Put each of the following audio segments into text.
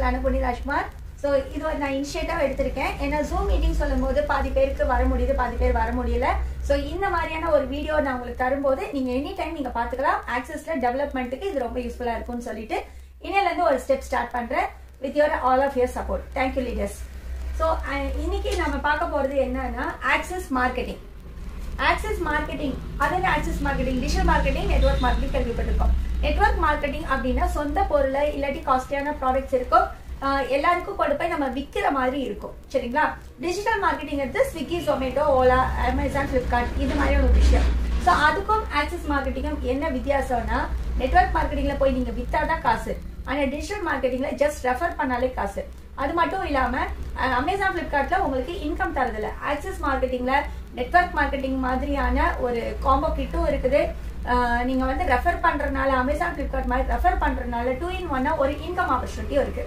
உங்கள் அனுபுனி ராஜ்குமார் ஸோ இது ஒரு நான் இனிஷியேட்டாக எடுத்திருக்கேன் ஏன்னா ஜூம் மீட்டிங் சொல்லும்போது பாதி பேருக்கு வர முடியுது பாதி பேர் வர முடியல ஸோ இந்த மாதிரியான ஒரு வீடியோ நான் உங்களுக்கு தரும்போது நீங்கள் எனி டைம் நீங்கள் பார்த்துக்கலாம் ஆக்சஸில் டெவலப்மெண்ட்டுக்கு இது ரொம்ப யூஸ்ஃபுல்லாக இருக்கும்னு சொல்லிட்டு இன்னிலேருந்து ஒரு ஸ்டெப் ஸ்டார்ட் பண்ணுறேன் with your all of your support thank you leaders so இன்னைக்கு நம்ம பார்க்க போகிறது என்னன்னா ஆக்சஸ் மார்க்கெட்டிங் ஆக்சஸ் மார்க்கெட்டிங் அது என்ன access marketing digital marketing network marketing கேள்விப்பட்டிருக்கோம் நெட்வொர்க் மார்க்கெட்டிங் அப்படின்னா சொந்த பொருளை இல்லாட்டி காஸ்ட்லியான ப்ராடக்ட்ஸ் இருக்கும் ஆஹ் எல்லாருக்கும் கொண்டு போய் நம்ம விற்கிற மாதிரி இருக்கும் சரிங்களா டிஜிட்டல் மார்க்கெட்டிங் எடுத்து Swiggy Zomato Ola Amazon Flipkart இது மாதிரி ஒரு விஷயம் ஸோ அதுக்கும் ஆக்சஸ் மார்க்கெட்டிங்கும் என்ன வித்தியாசம்னா நெட்வொர்க் மார்க்கெட்டிங்ல போய் நீங்க வித்தாதான் காசு ஆனா டிஜிட்டல் மார்க்கெட்டிங்ல ஜஸ்ட் ரெஃபர் பண்ணாலே காசு அது மட்டும் இல்லாம அஹ், அமேசான் பிளிப்கார்ட்ல உங்களுக்கு இன்கம் தரதில்ல ஆக்சஸ் மார்க்கெட்டிங்ல நெட்வொர்க் மார்க்கெட்டிங் மாதிரியான ஒரு காம்போ கிட்டும் இருக்குது அஹ், நீங்க வந்து ரெஃபர் பண்றதுனால அமேசான் பிளிப்கார்ட் மாதிரி ரெஃபர் பண்றதுனால டூ இன் ஒன்னா ஒரு இன்கம் ஆப்பர்ச்சுனிட்டியும் இருக்கு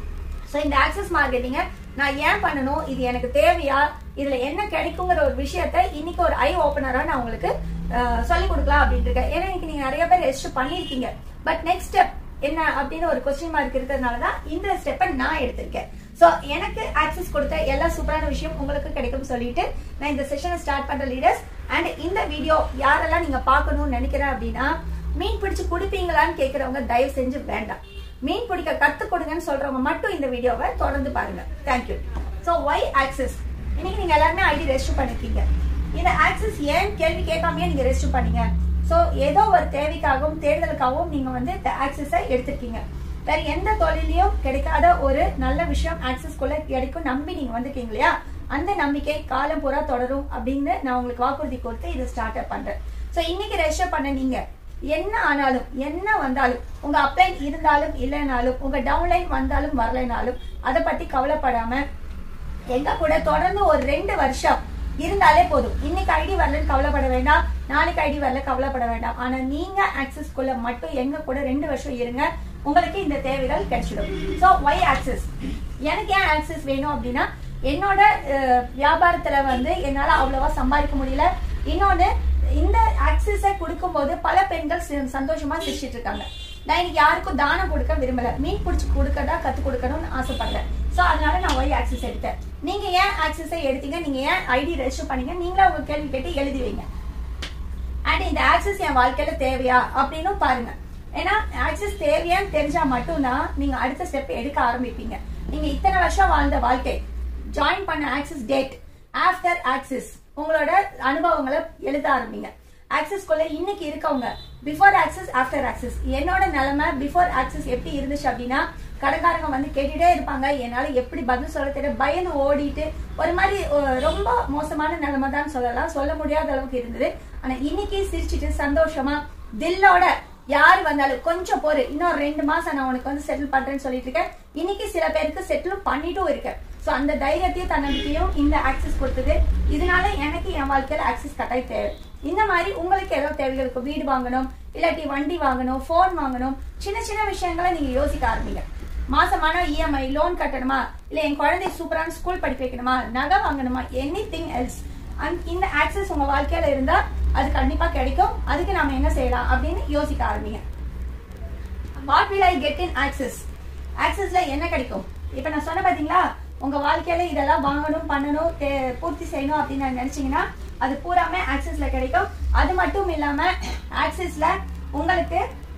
ஸோ இந்த ஆக்சஸ் மார்க்கெட்டிங்கை நான் ஏன் பண்ணணும் இது எனக்கு தேவையா இதுல என்ன கிடைக்குங்கிற ஒரு விஷயத்த இன்னைக்கு ஒரு ஐ ஓப்பனரா நான் உங்களுக்கு சொல்லி கொடுக்கலாம் அப்படின்னு இருக்கேன் ஏன்னா இன்னைக்கு நீங்க நிறைய பேர் ரெஜிஸ்டர் பண்ணியிருக்கீங்க பட் நெக்ஸ்ட் ஸ்டெப் என்ன அப்படின்னு ஒரு கொஸ்டின் மார்க் இருக்கிறதுனால தான் இந்த ஸ்டெப்பை நான் எடுத்திருக்கேன் ஸோ எனக்கு ஆக்சஸ் கொடுத்த எல்லா சூப்பரான விஷயம் உங்களுக்கு கிடைக்கும் சொல்லிட்டு நான் இந்த செஷனை ஸ்டார்ட் பண்ற லீடர்ஸ் அண்ட் இந்த வீடியோ யாரெல்லாம் நீங்க பார்க்கணும்னு நினைக்கிறேன் அப்படின்னா மீன் பிடிச்சு குடிப்பீங்களான்னு கேட்கறவங்க தயவு செஞ்சு வேண்டாம் மீன் பிடிக்க கத்து கொடுங்கன்னு சொல்றவங்க மட்டும் இந்த வீடியோவை தொடர்ந்து பாருங்க தேங்க்யூ ஸோ ஒய் ஆக்சஸ் இன்னைக்கு நீங்க எல்லாருமே ஐடி ரெஜிஸ்டர் பண்ணிருக்கீங்க இந்த ஆக்சஸ் ஏன் கேள்வி கேட்காமயே நீங்க ரெஜிஸ்டர் பண்ணீங்க ஸோ ஏதோ ஒரு தேவைக்காகவும் தேர்தலுக்காகவும் நீங்க வந்து இந்த ஆக்சஸை எடுத்திருக்கீங்க வேற எந்த தொழிலையும் கிடைக்காத ஒரு நல்ல விஷயம் ஆக்சஸ்குள்ள கிடைக்கும் நம்பி நீங்க வந்திருக்கீங்க இல்லையா அந்த நம்பிக்கை காலம் பூரா தொடரும் அப்படின்னு நான் உங்களுக்கு வாக்குறுதி கொடுத்து இதை ஸ்டார்ட் அப் பண்றேன் ஸோ இன்னைக்கு ரெஜிஸ்டர் பண்ண நீங்க என்ன ஆனாலும் என்ன வந்தாலும் உங்க அப்ளைன் இருந்தாலும் இல்லைனாலும் உங்க டவுன்லைன் வந்தாலும் வரலைனாலும் அதை பத்தி கவலைப்படாம எங்க கூட தொடர்ந்து ஒரு ரெண்டு வருஷம் இருந்தாலே போதும் இன்னைக்கு ஐடி வரலன்னு கவலைப்பட வேண்டாம் நாளைக்கு ஐடி வரல கவலைப்பட வேண்டாம் ஆனா நீங்க ஆக்சஸ் குள்ள மட்டும் எங்க கூட ரெண்டு வருஷம் இருங்க உங்களுக்கு இந்த தேவைகள் கிடைச்சிடும் ஸோ ஒய் ஆக்சஸ் எனக்கு ஏன் ஆக்சஸ் வேணும் அப்படின்னா என்னோட அஹ், வியாபாரத்துல வந்து என்னால அவ்வளவா சம்பாதிக்க முடியல இன்னொன்னு இந்த ஆக்சஸை கொடுக்கும்போது பல பெண்கள் சி- சந்தோஷமா சிரிச்சிட்டு இருக்காங்க நான் இன்னைக்கு யாருக்கும் தானம் கொடுக்க விரும்பல மீன் பிடிச்சி கொடுக்கறதா கத்து கொடுக்கணும்னு ஆசைப்படுறேன் சோ அதனால நான் ஒய் ஆக்சஸ் எடுத்தேன் நீங்க ஏன் ஆக்சஸை எடுத்தீங்க நீங்க ஏன் ஐடி ரெஜிஸ்டர் பண்ணீங்க நீங்களே உங்க கேள்வி கேட்டு எழுதி வைங்க அண்ட் இந்த ஆக்சஸ் என் வாழ்க்கையில தேவையா அப்படின்னு பாருங்க ஏன்னா ஆக்சஸ் தேவையான்னு தெரிஞ்சா மட்டும்தான் நீங்க அடுத்த ஸ்டெப் எடுக்க ஆரம்பிப்பீங்க நீங்க இத்தனை வருஷம் வாழ்ந்த வாழ்க்கை ஜாயின் பண்ண ஆக்சஸ் டேட் ஆஃப்டர் ஆக்சஸ் உங்களோட அனுபவங்களை எழுத ஆரம்பிங்க ஆக்சஸ் குள்ள இன்னைக்கு இருக்கவங்க பிஃபோர் ஆக்சஸ் ஆஃப்டர் ஆக்சஸ் என்னோட நிலைமை பிஃபோர் ஆக்சஸ் எப்படி இருந்துச்சு அப்படின்னா கடைக்காரங்க வந்து கேட்டுட்டே இருப்பாங்க என்னால எப்படி பதில் சொல்ல தெரியும் பயந்து ஓடிட்டு ஒரு மாதிரி அஹ், ரொம்ப மோசமான நிலைமை தான் சொல்லலாம் சொல்ல முடியாத அளவுக்கு இருந்தது ஆனா இன்னைக்கு சிரிச்சிட்டு சந்தோஷமா தில்லோட யார் வந்தாலும் கொஞ்சம் பொறு இன்னும் ரெண்டு மாசம் நான் உனக்கு வந்து செட்டில் பண்றேன்னு சொல்லிட்டு இருக்கேன் இன்னைக்கு சில பேருக்கு செட்டிலும் பண்ணிட்டும் இருக்கேன் சோ அந்த தைரியத்தையும் தன்னம்பிக்கையும் இந்த ஆக்சஸ் கொடுத்தது இதனால எனக்கு என் வாழ்க்கையில ஆக்சஸ் கட்டாய் தேவை இந்த மாதிரி உங்களுக்கு ஏதோ தேவைகள் இருக்கும் வீடு வாங்கணும் இல்லாட்டி வண்டி வாங்கணும் போன் வாங்கணும் சின்ன சின்ன விஷயங்களை நீங்க யோசிக்க ஆரம்பிங்க மாசமான இஎம்ஐ லோன் கட்டணுமா இல்ல என் குழந்தை சூப்பரான ஸ்கூல் படிக்க வைக்கணுமா நகை வாங்கணுமா எனி திங் எல்ஸ் இந்த ஆக்சஸ் உங்க வாழ்க்கையில இருந்தா அது கண்டிப்பா கிடைக்கும் அதுக்கு நாம என்ன செய்யலாம் அப்படின்னு யோசிக்க ஆரம்பிங்க what will I get in access ஆக்சஸ்ல என்ன கிடைக்கும் இப்ப நான் சொன்ன பாத்தீங்களா உங்க வாழ்க்கையில இதெல்லாம் வாங்கணும் பண்ணணும் தே- பூர்த்தி செய்யணும் அப்படின்னு நான் நினைச்சீங்கன்னா அது பூராமே ஆக்சஸ்ல கிடைக்கும் அது மட்டும் இல்லாம ஆக்சஸ்ல உங்களுக்கு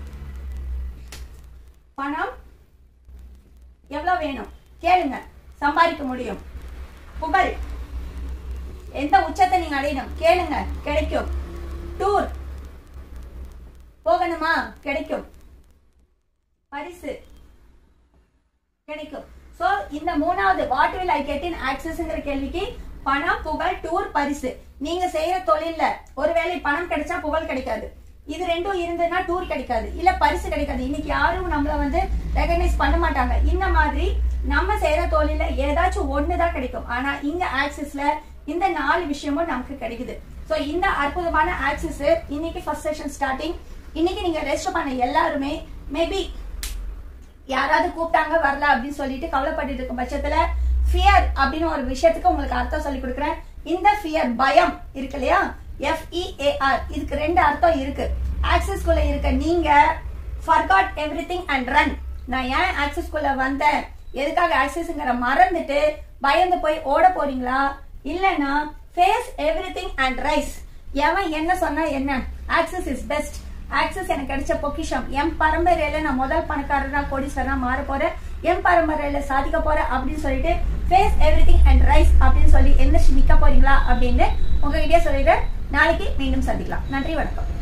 பணம் எவ்வளவு வேணும் கேளுங்க சம்பாதிக்க முடியும் புகழ் எந்த உச்சத்தை நீங்க அடையணும் கேளுங்க கிடைக்கும் டூர் போகணுமா கிடைக்கும் பரிசு கிடைக்கும் சோ இந்த மூணாவது what will I get in ஆக்சஸ்ங்கிற கேள்விக்கு பணம் புகழ் டூர் பரிசு நீங்க செய்யற தொழில்ல ஒருவேளை பணம் கிடைச்சா புகழ் கிடைக்காது இது ரெண்டும் இருந்ததுன்னா டூர் கிடைக்காது இல்ல பரிசு கிடைக்காது இன்னைக்கு யாரும் நம்மள வந்து ரெகனைஸ் பண்ண மாட்டாங்க இந்த மாதிரி நம்ம செய்யற தொழில ஏதாச்சும் ஒண்ணுதான் கிடைக்கும் ஆனா இங்க ஆக்சஸ்ல இந்த நாலு விஷயமும் நமக்கு கிடைக்குது சோ இந்த அற்புதமான ஆக்சஸ் இன்னைக்கு ஃபர்ஸ்ட் செஷன் ஸ்டார்டிங் இன்னைக்கு நீங்க ரெஜிஸ்டர் பண்ண எல்லாருமே மேபி யாராவது கூப்பிட்டாங்க வரல அப்படின்னு சொல்லிட்டு கவலைப்பட்டு இருக்கும் பட்சத்துல ஃபியர் அப்படின்னு ஒரு விஷயத்துக்கு உங்களுக்கு அர்த்தம் சொல்லி கொடுக்குறேன் இந்த ஃபியர் பயம் இருக்கு இல்லையா எஃப்இஏஆர் இதுக்கு ரெண்டு அர்த்தம் இருக்கு ஆக்சஸ் குள்ள இருக்க நீங்க forget everything and run நான் ஏன் ஆக்சஸ் குள்ள வந்தேன் எதுக்காக ஆக்சஸ்ங்கிற மறந்துட்டு பயந்து போய் ஓட போறீங்களா இல்லனா face everything and rise எவன் என்ன சொன்னா என்ன ஆக்சஸ் இஸ் பெஸ்ட் ஆக்சஸ் எனக்கு கிடைச்ச பொக்கிஷம் என் பரம்பரையில நான் முதல் பணக்காரனா கோடீஸ்வரனா மாற போறேன் என் பரம்பரையில சாதிக்க போறேன் அப்படின்னு சொல்லிட்டு face everything and rise அப்படின்னு சொல்லி எந்திரிச்சு நிக்க போறீங்களா அப்படின்னு உங்ககிட்டயே சொல்லிடுறேன் நாளைக்கு மீண்டும் சந்திக்கலாம் நன்றி வணக்கம்